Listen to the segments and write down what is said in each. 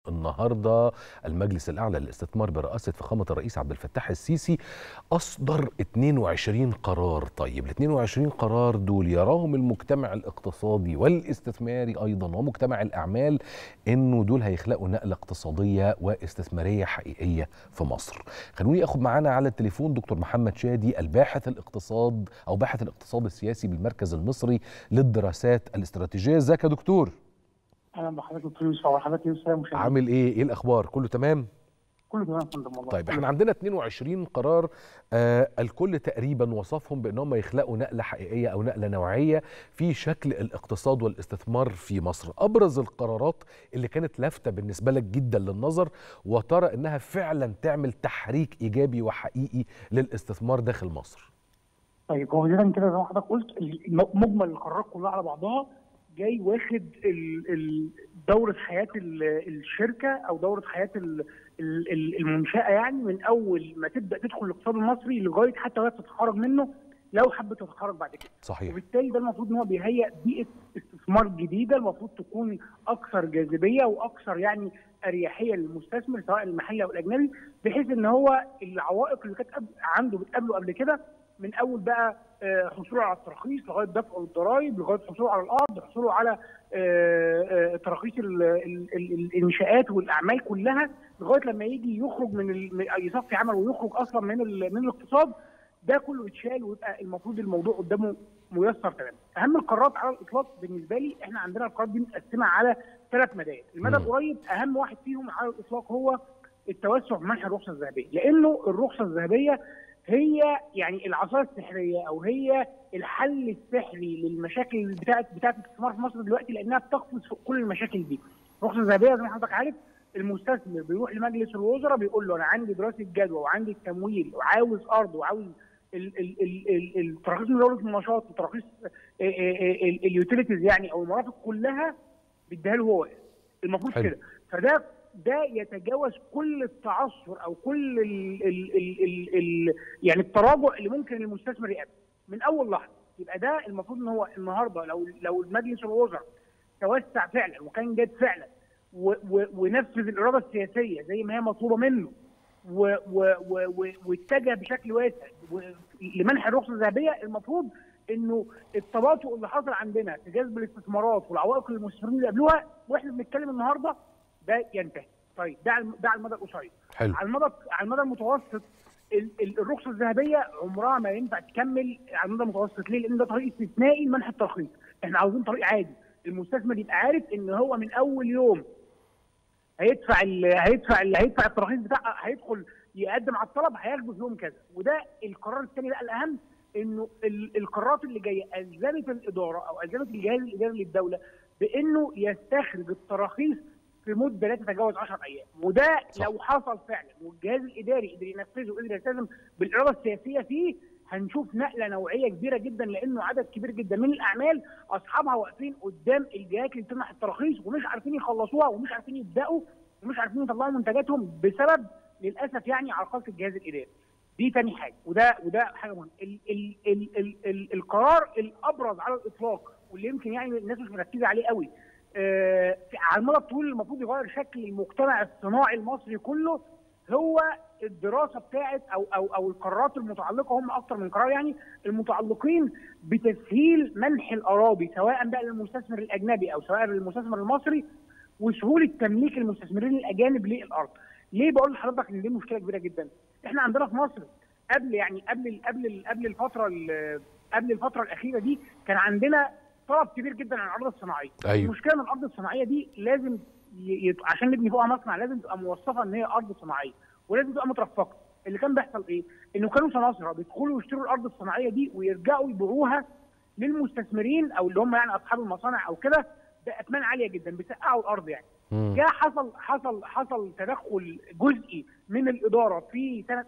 النهارده المجلس الاعلى للاستثمار برئاسه فخامه الرئيس عبد الفتاح السيسي اصدر 22 قرار طيب ال 22 قرار دول يراهم المجتمع الاقتصادي والاستثماري ايضا ومجتمع الاعمال انه دول هيخلقوا نقله اقتصاديه واستثماريه حقيقيه في مصر خلوني اخد معانا على التليفون دكتور محمد شادي الباحث الاقتصاد او باحث الاقتصاد السياسي بالمركز المصري للدراسات الاستراتيجيه ازيك يا دكتور اهلا بحضرتك دكتور يوسف وحضرتك يوسف مشاهدين عامل ايه ايه الاخبار كله تمام كله تمام يا فندم والله طيب احنا عندنا 22 قرار آه الكل تقريبا وصفهم بانهم يخلقوا نقله حقيقيه او نقله نوعيه في شكل الاقتصاد والاستثمار في مصر ابرز القرارات اللي كانت لافته بالنسبه لك جدا للنظر وترى انها فعلا تعمل تحريك ايجابي وحقيقي للاستثمار داخل مصر طيب هو بدايه كده زي ما حضرتك قلت مجمل القرارات كلها على بعضها جاي واخد ال- ال- دوره حياه ال- الشركه او دوره حياه ال- ال- ال- المنشاه يعني من اول ما تبدا تدخل الاقتصاد المصري لغايه حتى وهي تتخرج منه لو حبت تتخرج بعد كده صحيح وبالتالي ده المفروض ان هو بيهيئ بيئه استثمار جديده المفروض تكون اكثر جاذبيه واكثر يعني اريحيه للمستثمر سواء المحلي او الاجنبي بحيث ان هو العوائق اللي كانت قبل- عنده بتقابله قبل كده من اول بقى آه، حصوله على التراخيص لغايه دفعه الضرائب لغايه حصوله على الارض حصوله على آه، آه، تراخيص ال- ال- ال- الانشاءات والاعمال كلها لغايه لما يجي يخرج من ال- من- يصفي عمل ويخرج اصلا من ال- من الاقتصاد ده كله يتشال ويبقى المفروض الموضوع قدامه ميسر تماما. اهم القرارات على الاطلاق بالنسبه لي احنا عندنا القرارات دي متقسمه على ثلاث مدارس، المدى مم. القريب اهم واحد فيهم على الاطلاق هو التوسع في منح الرخصه الذهبيه، لانه الرخصه الذهبيه هي يعني العصايه السحريه او هي الحل السحري للمشاكل بتاعت بتاعت الاستثمار في مصر دلوقتي لانها بتقفز فوق كل المشاكل دي. الرخصه الذهبيه زي ما حضرتك عارف المستثمر بيروح لمجلس الوزراء بيقول له انا عندي دراسه جدوى وعندي التمويل وعاوز ارض وعاوز ال- ال- ال- ال- التراخيص من دوله النشاط وتراخيص اليوتيليتيز يعني او المرافق كلها بيديها له هو المفروض حلو. كده فده ده يتجاوز كل التعثر او كل ال ال ال ال ال يعني التراجع اللي ممكن المستثمر يقابله من اول لحظه يبقى ده المفروض ان هو النهارده لو لو مجلس الوزراء توسع فعلا وكان جاد فعلا و- و- ونفذ الاراده السياسيه زي ما هي مطلوبه منه و- و- و- و- واتجه بشكل واسع و- لمنح الرخصه الذهبيه المفروض انه التباطؤ اللي حصل عندنا في جذب الاستثمارات والعوائق اللي المستثمرين اللي قابلوها واحنا بنتكلم النهارده ده ينتهي. طيب ده على ده على المدى القصير. حلو على المدى على المدى المتوسط ال- ال- الرخصه الذهبيه عمرها ما ينفع تكمل على المدى المتوسط ليه؟ لان ده طريق استثنائي لمنح الترخيص، احنا عاوزين طريق عادي، المستثمر يبقى عارف ان هو من اول يوم هيدفع ال هيدفع ال هيدفع التراخيص بتاعه هيدخل يقدم على الطلب هياخده في يوم كذا، وده القرار الثاني بقى الاهم انه ال- القرارات اللي جايه الزمت الاداره او الزمت الجهاز الاداري للدوله بانه يستخرج التراخيص في مده لا تتجاوز 10 ايام وده صح. لو حصل فعلا والجهاز الاداري قدر ينفذه وقدر يلتزم بالاراده السياسيه فيه هنشوف نقله نوعيه كبيره جدا لانه عدد كبير جدا من الاعمال اصحابها واقفين قدام الجهات اللي بتمنح التراخيص ومش عارفين يخلصوها ومش عارفين يبداوا ومش عارفين يطلعوا منتجاتهم بسبب للاسف يعني عرقله الجهاز الاداري. دي تاني حاجه وده وده حاجه مهمه ال ال ال ال ال القرار الابرز على الاطلاق واللي يمكن يعني الناس مش مركزه عليه قوي آه على المدى الطويل المفروض يغير شكل المجتمع الصناعي المصري كله هو الدراسه بتاعت او او او القرارات المتعلقه هم اكتر من قرار يعني المتعلقين بتسهيل منح الاراضي سواء بقى للمستثمر الاجنبي او سواء للمستثمر المصري وسهوله تمليك المستثمرين الاجانب للارض. ليه بقول لحضرتك ان دي مشكله كبيره جدا؟ احنا عندنا في مصر قبل يعني قبل قبل قبل الفتره ال- قبل الفتره الاخيره دي كان عندنا طلب كبير جدا على الارض الصناعيه. أيوة. المشكله ان الارض الصناعيه دي لازم ي... ي... عشان نبني فوقها مصنع لازم تبقى موصفه ان هي ارض صناعيه ولازم تبقى مترفقه. اللي كان بيحصل ايه؟ انه كانوا سماسره بيدخلوا يشتروا الارض الصناعيه دي ويرجعوا يبيعوها للمستثمرين او اللي هم يعني اصحاب المصانع او كده باثمان عاليه جدا بيسقعوا الارض يعني. مم. جاء حصل حصل حصل تدخل جزئي من الاداره في سنه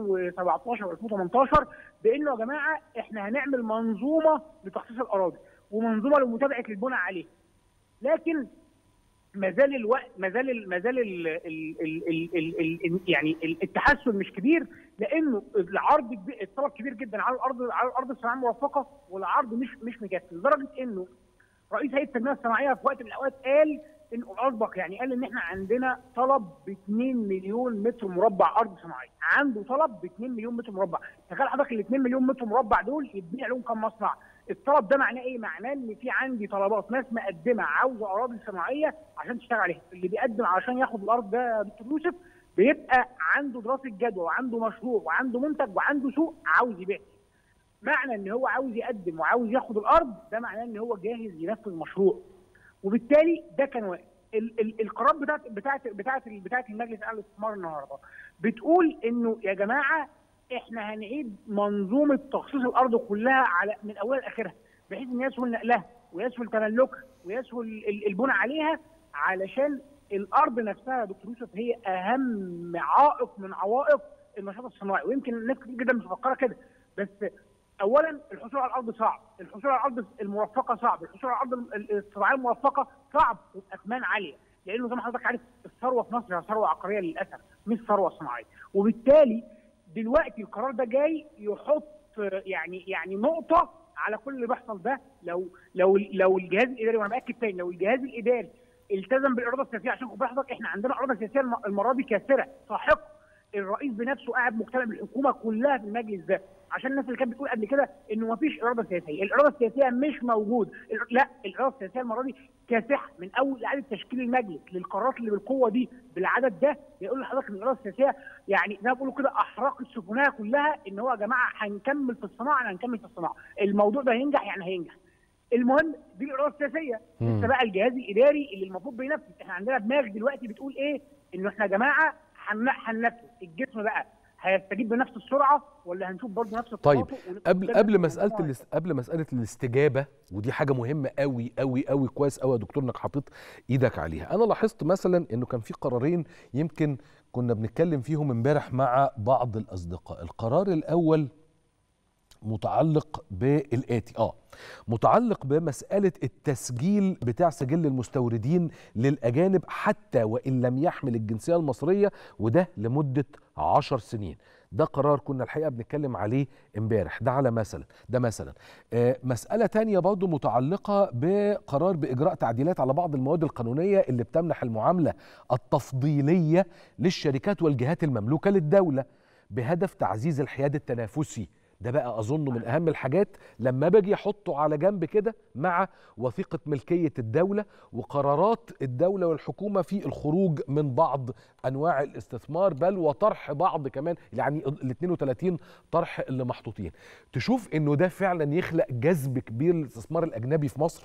2017 و2018 بانه يا جماعه احنا هنعمل منظومه لتخصيص الاراضي ومنظومه لمتابعه البناء عليه. لكن ما زال الوقت ما زال ال- ما زال ال- ال- ال- ال- ال- ال- يعني ال- التحسن مش كبير لانه العرض كبير- الطلب كبير جدا على الارض على الارض الصناعيه المرفقه والعرض مش مش مكفي لدرجه انه رئيس هيئه التنميه الصناعيه في وقت من الاوقات قال انه اسبق يعني قال ان احنا عندنا طلب ب 2 مليون متر مربع ارض صناعيه عنده طلب ب 2 مليون متر مربع تخيل حضرتك ال 2 مليون متر مربع دول يتبني عليهم كام مصنع الطلب ده معناه ايه معناه ان في عندي طلبات ناس مقدمه عاوزه اراضي صناعيه عشان تشتغل عليها اللي بيقدم عشان ياخد الارض ده يا دكتور يوسف بيبقى عنده دراسه جدوى وعنده مشروع وعنده منتج وعنده سوق عاوز يبيع معنى ان هو عاوز يقدم وعاوز ياخد الارض ده معناه ان هو جاهز ينفذ مشروع وبالتالي ده كان واقف ال- ال- القرار بتاعت بتاعت بتاعت بتاعت المجلس الاعلى للاستثمار النهارده بتقول انه يا جماعه احنا هنعيد منظومه تخصيص الارض كلها على من اولها لاخرها بحيث ان يسهل نقلها ويسهل تملكها ويسهل ال- البناء عليها علشان الارض نفسها يا دكتور يوسف هي اهم عائق من عوائق النشاط الصناعي ويمكن الناس كتير جدا مش مفكره كده بس اولا الحصول على الارض صعب، الحصول على الارض المرفقه صعب، الحصول على الارض ال- الصناعيه المرفقه صعب وباثمان عاليه، لانه زي ما حضرتك عارف الثروه في مصر هي ثروه عقاريه للاسف مش ثروه صناعيه، وبالتالي دلوقتي القرار ده جاي يحط يعني يعني نقطه على كل اللي بيحصل ده لو لو لو الجهاز الاداري وانا باكد تاني لو الجهاز الاداري التزم بالاراده السياسيه عشان خد بالك حضرتك احنا عندنا اراده سياسيه الم- المره دي كاسره ساحقه الرئيس بنفسه قاعد مقتنع بالحكومه كلها في المجلس ده عشان الناس اللي كانت بتقول قبل كده انه ما فيش اراده سياسيه، الاراده السياسيه مش موجود، ال- لا الاراده السياسيه المره دي كاسحه من اول اعاده تشكيل المجلس للقرارات اللي بالقوه دي بالعدد ده يقول لحضرتك ان الاراده السياسيه يعني زي ما بيقولوا كده احرقت سفنها كلها ان هو يا جماعه هنكمل في الصناعه يعني هنكمل في الصناعه، الموضوع ده هينجح يعني هينجح. المهم دي الاراده السياسيه مم. لسه بقى الجهاز الاداري اللي المفروض بينفذ احنا عندنا دماغ دلوقتي بتقول ايه انه احنا يا جماعه هن- هننفذ الجسم بقى هيستجيب بنفس السرعه ولا هنشوف برضه نفس طيب التباطؤ ونبقى قبل قدام قبل نفس مساله الموضوع؟ الاس- قبل مساله الاستجابه ودي حاجه مهمه قوي قوي قوي كويس قوي يا دكتور انك حاطط ايدك عليها انا لاحظت مثلا انه كان في قرارين يمكن كنا بنتكلم فيهم امبارح مع بعض الاصدقاء القرار الاول متعلق بالاتي اه متعلق بمساله التسجيل بتاع سجل المستوردين للاجانب حتى وان لم يحمل الجنسيه المصريه وده لمده عشر سنين ده قرار كنا الحقيقه بنتكلم عليه امبارح ده على مثلا ده مثلا آه مساله تانية برضو متعلقه بقرار باجراء تعديلات على بعض المواد القانونيه اللي بتمنح المعامله التفضيليه للشركات والجهات المملوكه للدوله بهدف تعزيز الحياد التنافسي ده بقى اظنه من اهم الحاجات لما باجي احطه على جنب كده مع وثيقه ملكيه الدوله وقرارات الدوله والحكومه في الخروج من بعض انواع الاستثمار بل وطرح بعض كمان يعني ال 32 طرح اللي محطوطين تشوف انه ده فعلا يخلق جذب كبير للاستثمار الاجنبي في مصر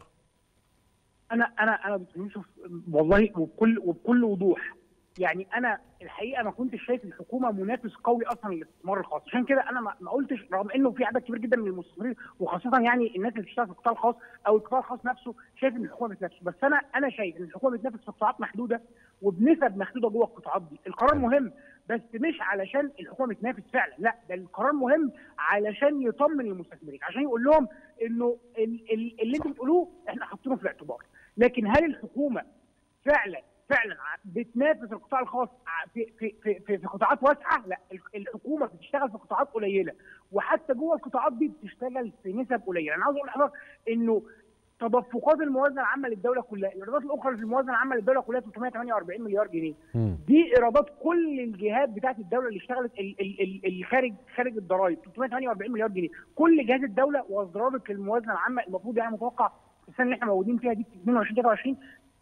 انا انا انا دكتور يوسف والله وبكل وبكل وضوح يعني انا الحقيقه ما كنتش شايف الحكومه منافس قوي اصلا للاستثمار الخاص عشان كده انا ما ما قلتش رغم انه في عدد كبير جدا من المستثمرين وخاصه يعني الناس اللي بتشتغل في القطاع الخاص او القطاع الخاص نفسه شايف ان الحكومه بتنافس بس انا انا شايف ان الحكومه بتنافس في قطاعات محدوده وبنسب محدوده جوه القطاعات دي القرار مهم بس مش علشان الحكومه بتنافس فعلا لا ده القرار مهم علشان يطمن المستثمرين عشان يقول لهم انه ال- ال- اللي انتوا بتقولوه احنا حاطينه في الاعتبار لكن هل الحكومه فعلا فعلا ع- بتنافس القطاع الخاص ع- في في في في, في قطاعات واسعه لا ال- الحكومه بتشتغل في قطاعات قليله وحتى جوه القطاعات دي بتشتغل في نسب قليله انا عاوز اقول لحضرتك انه تدفقات الموازنه العامه للدوله كلها الايرادات الاخرى اللي في الموازنه العامه للدوله كلها 348 مليار جنيه مم. دي ايرادات كل الجهات بتاعت الدوله اللي اشتغلت ال- ال- ال- الخارج خارج الضرائب 348 مليار جنيه كل جهاز الدوله واصدرت الموازنه العامه المفروض يعني متوقع في السنه اللي احنا موجودين فيها دي 22 23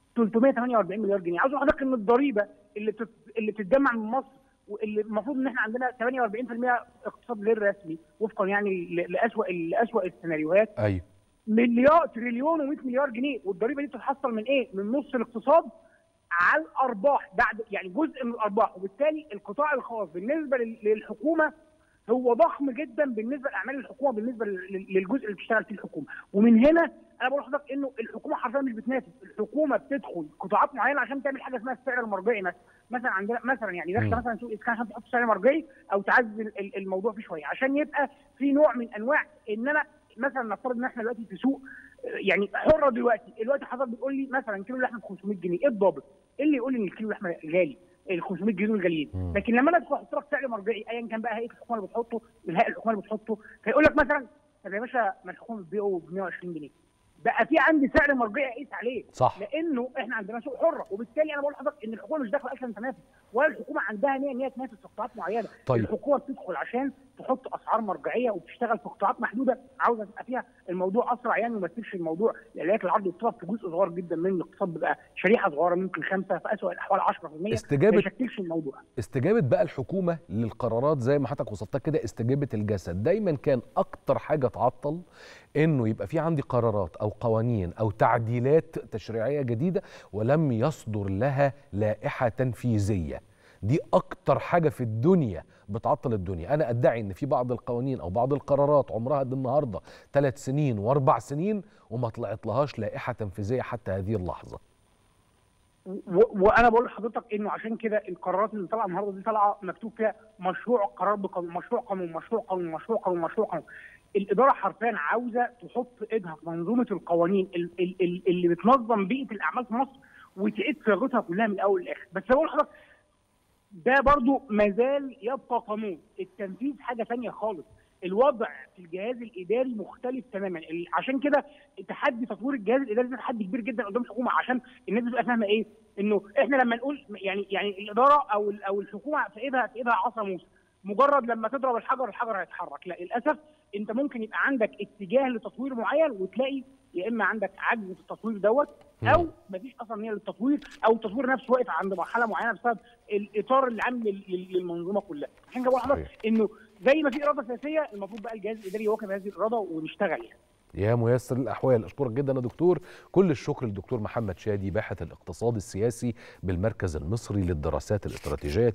348 مليار جنيه عاوز اقول لحضرتك ان الضريبه اللي بتت... اللي بتتجمع من مصر واللي المفروض ان احنا عندنا 48% اقتصاد غير رسمي وفقا يعني ل- لاسوأ لاسوأ السيناريوهات ايوه مليار تريليون و100 مليار جنيه والضريبه دي بتتحصل من ايه؟ من نص الاقتصاد على الارباح بعد يعني جزء من الارباح وبالتالي القطاع الخاص بالنسبه لل- للحكومه هو ضخم جدا بالنسبه لاعمال الحكومه بالنسبه لل- للجزء اللي بتشتغل فيه الحكومه ومن هنا انا بقول لحضرتك انه الحكومه حرفيا مش بتنافس الحكومه بتدخل قطاعات معينه عشان تعمل حاجه اسمها السعر المرجعي مثلا مثلا عندنا مثلا يعني داخله مم. مثلا سوق اسكان عشان تحط سعر مرجعي او تعزز ال- الموضوع فيه شويه عشان يبقى في نوع من انواع ان انا مثلا نفترض ان احنا دلوقتي في سوق يعني حره دلوقتي دلوقتي حضرتك بتقول لي مثلا كيلو لحمه ب 500 جنيه ايه الضابط؟ ايه اللي يقول لي ان الكيلو لحمه غالي؟ ال 500 جنيه دول غاليين مم. لكن لما انا ادخل احط لك سعر مرجعي ايا كان بقى هيئه الحكومه اللي بتحطه الهيئه الحكوميه اللي بتحطه فيقول لك مثلا طب يا باشا ما الحكومه بتبيعه ب 120 جنيه بقى في عندي سعر مرجعي اقيس عليه صح لانه احنا عندنا سوق حره وبالتالي انا بقول لحضرتك ان الحكومه مش داخله اصلا تنافس ولا الحكومه عندها نيه ان هي تنافس في قطاعات معينه طيب. الحكومه بتدخل عشان تحط اسعار مرجعيه وبتشتغل في قطاعات محدوده عاوزه تبقى فيها الموضوع اسرع يعني ما يمثلش الموضوع الاعلانات العرض والطلب في جزء صغير جدا من الاقتصاد بيبقى شريحه صغيره ممكن خمسه في اسوء الاحوال 10% ما استجابه يشكلش الموضوع استجابه بقى الحكومه للقرارات زي ما حضرتك وصفتها كده استجابه الجسد دايما كان اكتر حاجه تعطل انه يبقى في عندي قرارات او قوانين او تعديلات تشريعيه جديده ولم يصدر لها لائحه تنفيذيه دي اكتر حاجه في الدنيا بتعطل الدنيا انا ادعي ان في بعض القوانين او بعض القرارات عمرها قد النهارده ثلاث سنين واربع سنين وما طلعت لهاش لائحه تنفيذيه حتى هذه اللحظه و- وانا بقول لحضرتك انه عشان كده القرارات اللي طالعه النهارده دي طالعه مكتوب فيها مشروع قرار بقانون مشروع قانون مشروع قانون مشروع قانون مشروع قانون الاداره حرفيا عاوزه تحط ايدها في منظومه القوانين ال- ال- ال- اللي بتنظم بيئه الاعمال في مصر وتعيد صياغتها كلها من الاول للاخر بس بقول لحضرتك ده برضو مازال يبقى قانون التنفيذ حاجه ثانيه خالص الوضع في الجهاز الاداري مختلف تماما ال- عشان كده تحدي تطوير الجهاز الاداري ده تحدي كبير جدا قدام الحكومه عشان الناس تبقى فاهمه ايه انه احنا لما نقول يعني يعني الاداره او ال- او الحكومه في ايدها في ايدها عصا موسى مجرد لما تضرب الحجر الحجر هيتحرك لا للاسف انت ممكن يبقى عندك اتجاه لتطوير معين وتلاقي يا اما عندك عجز في التطوير دوت او مفيش اصلا نيه للتطوير او التطوير نفسه واقف عند مرحله معينه بسبب الاطار اللي عامل لل- لل- للمنظومه كلها عشان كده بقول لحضرتك صحيح. انه زي ما في اراده سياسيه المفروض بقى الجهاز الاداري يواكب هذه الاراده ونشتغل يعني يا ميسر الاحوال اشكرك جدا يا دكتور كل الشكر للدكتور محمد شادي باحث الاقتصاد السياسي بالمركز المصري للدراسات الاستراتيجيه